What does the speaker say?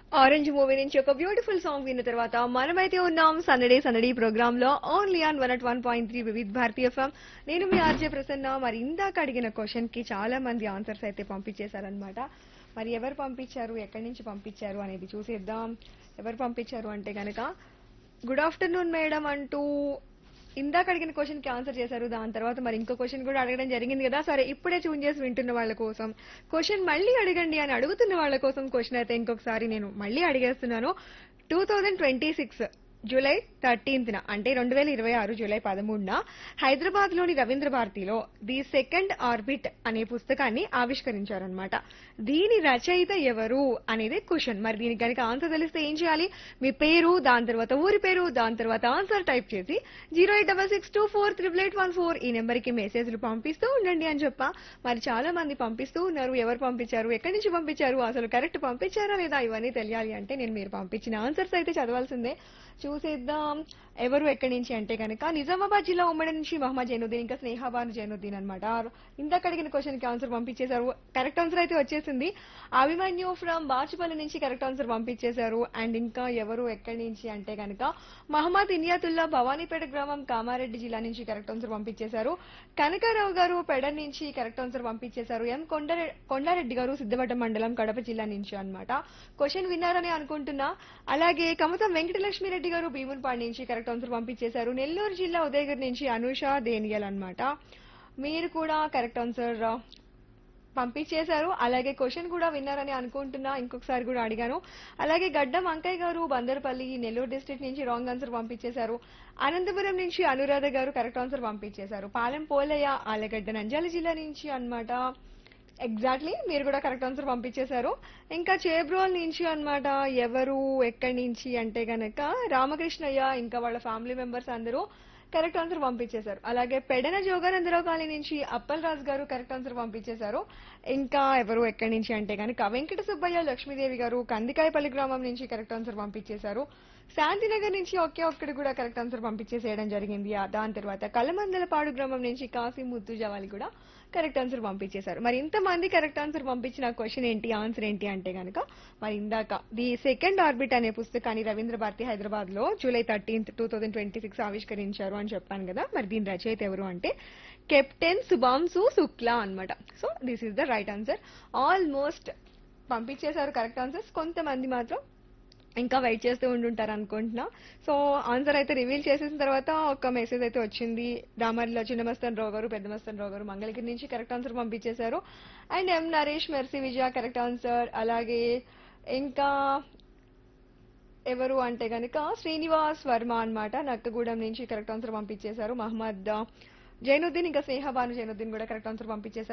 orange movie నుంచి ఒక beautiful song విన్న తర్వాత మనమైతే ఉన్నాం సందడే సందడి ప్రోగ్రామ్ లో only on one at one point three Vividh Bharati FM నేను మీ ఆర్జే ప్రసన్న మరి ఇందాక అడిగిన క్వశ్చన్ కి చాలా మంది ఆన్సర్స్ అయితే పంపించేశారనమాట మరి ఎవరు పంపించారు ఎక్కడి నుంచి పంపించారు అనేది చూసేద్దాం ఎవరు పంపించారు అంటే గనక గుడ్ ఆఫ్టర్నూన్ మేడం అంటూ ఇందాక అడిగిన క్వశ్చన్ కి ఆన్సర్ చేశారు దాని తర్వాత మరి ఇంకో క్వశ్చన్ కూడా అడగడం జరిగింది కదా సరే ఇప్పుడే చూన్ చేసి వింటున్న వాళ్ళ కోసం క్వశ్చన్ మళ్ళీ అడగండి అని అడుగుతున్న వాళ్ళ కోసం క్వశ్చన్ అయితే ఇంకొకసారి నేను మళ్ళీ అడిగేస్తున్నాను two thousand twenty six July thirteenth అంటే రెండు వేల ఇరవై ఆరు జూలై పదమూడున హైదరాబాద్ లోని రవీంద్ర భారతిలో ది సెకండ్ ఆర్బిట్ అనే పుస్తకాన్ని ఆవిష్కరించారనమాట దీని రచయిత ఎవరు అనేది క్వశ్చన్ మరి దీనికి కనుక ఆన్సర్ తెలిస్తే ఏం చేయాలి మీ పేరు దాని తర్వాత ఊరి పేరు దాని తర్వాత ఆన్సర్ టైప్ చేసి zero eight double six two four triple eight one four ఈ నెంబర్కి మెసేజ్లు పంపిస్తూ ఉండండి అని చెప్ప మరి చాలా మంది పంపిస్తూ ఉన్నారు ఎవరు పంపించారు ఎక్కడి నుంచి పంపించారు అసలు కరెక్ట్ పంపించారా లేదా ఇవన్నీ తెలియాలి అంటే నేను మీరు పంపించిన ఆన్సర్స్ అయితే చదవాల్సిందే చూసేద్దాం ఎవరు ఎక్కడి నుంచి అంటే కనుక నిజామాబాద్ జిల్లా ఉమ్మడి నుంచి మహమ్మద్ జైనుద్దీన్ ఇంకా స్నేహాబాను జైనుద్దీన్ అనమాట ఇందాక అడిగిన క్వశ్చన్ కి ఆన్సర్ పంపించేశారు కరెక్ట్ ఆన్సర్ అయితే వచ్చేసింది అభిమన్యు ఫ్రమ్ బాచుపల్లి నుంచి కరెక్ట్ ఆన్సర్ పంపించేశారు అండ్ ఇంకా ఎవరు ఎక్కడి నుంచి అంటే కనుక మహమ్మద్ ఇనియాతుల్లా భవానీపేట గ్రామం కామారెడ్డి జిల్లా నుంచి కరెక్ట్ ఆన్సర్ పంపించేశారు కనకారావు గారు పెడర్ నుంచి కరెక్ట్ ఆన్సర్ పంపించేశారు ఎం కొండరె కొండారెడ్డి గారు సిద్ధవటం మండలం కడప జిల్లా నుంచి అన్నమాట క్వశ్చన్ విన్నారని అనుకుంటున్నా అలాగే కమతం వెంకటలక్ష్మిరెడ్డి గారు భీమున్పాడు నుంచి కరెక్ట్ ఆన్సర్ పంపించేశారు నెల్లూరు జిల్లా ఉదయగిరి నుంచి అనుష దేనియల్ అన్నమాట మీరు కూడా కరెక్ట్ ఆన్సర్ పంపించేశారు అలాగే క్వశ్చన్ కూడా విన్నారని అనుకుంటున్నా ఇంకొకసారి కూడా అడిగాను అలాగే గడ్డం అంకయ్య గారు బందర్పల్లి నెల్లూరు డిస్ట్రిక్ట్ నుంచి రాంగ్ ఆన్సర్ పంపించేశారు అనంతపురం నుంచి అనురాధ గారు కరెక్ట్ ఆన్సర్ పంపించేశారు పాలెం పోలయ్య ఆలగడ్డ నంద్యాల జిల్లా నుంచి అన్నమాట ఎగ్జాక్ట్లీ మీరు కూడా కరెక్ట్ ఆన్సర్ పంపించేశారు ఇంకా చేబ్రోల్ నుంచి అన్నమాట ఎవరు ఎక్కడి నుంచి అంటే గనక రామకృష్ణయ్య ఇంకా వాళ్ళ ఫ్యామిలీ మెంబర్స్ అందరూ కరెక్ట్ ఆన్సర్ పంపించేశారు అలాగే పెడన జోగానందరావు కాలనీ నుంచి అప్పల్ రాజు గారు కరెక్ట్ ఆన్సర్ పంపించేశారు ఇంకా ఎవరు ఎక్కడి నుంచి అంటే కనుక వెంకట సుబ్బయ్య లక్ష్మీదేవి గారు కందికాయపల్లి గ్రామం నుంచి కరెక్ట్ ఆన్సర్ పంపించేశారు శాంతినగర్ నుంచి ఒకే ఒక్కటి కూడా కరెక్ట్ ఆన్సర్ పంపించేసేయడం జరిగింది ఆ దాని తర్వాత కలమందలపాడు గ్రామం నుంచి కాశీ ముత్తు జవాలి కూడా కరెక్ట్ ఆన్సర్ పంపించేశారు మరి ఇంతమంది కరెక్ట్ ఆన్సర్ పంపించిన క్వశ్చన్ ఏంటి ఆన్సర్ ఏంటి అంటే గనక మరి ఇందాక ది సెకండ్ ఆర్బిట్ అనే పుస్తకాన్ని రవీంద్ర భారతి హైదరాబాద్ లో July thirteenth two thousand twenty six ఆవిష్కరించారు అని చెప్పాను కదా మరి దీని రచయిత ఎవరు అంటే కెప్టెన్ సుబాంసు శుక్లా అన్నమాట so this is the right answer almost పంపించేశారు కరెక్ట్ ఆన్సర్స్ కొంతమంది మాత్రం ఇంకా వెయిట్ చేస్తూ ఉండుంటారు అనుకుంటున్నా సో ఆన్సర్ అయితే రివీల్ చేసేసిన తర్వాత ఒక మెసేజ్ అయితే వచ్చింది దామర్లో చిన్నమస్తన్ రావు గారు పెద్దమస్తన్ రావు గారు మంగళగిరి నుంచి కరెక్ట్ ఆన్సర్ పంపించేశారు and M Naresh Mercy Vijaya correct answer అలాగే ఇంకా ఎవరు అంటే గనుక శ్రీనివాస్ వర్మ అన్నమాట నక్కగూడెం నుంచి కరెక్ట్ ఆన్సర్ పంపించేశారు మహమ్మద్ జైనుద్దీన్ ఇంకా స్నేహబాను జైనుద్దీన్ కూడా కరెక్ట్ ఆన్సర్ పంపించేశారు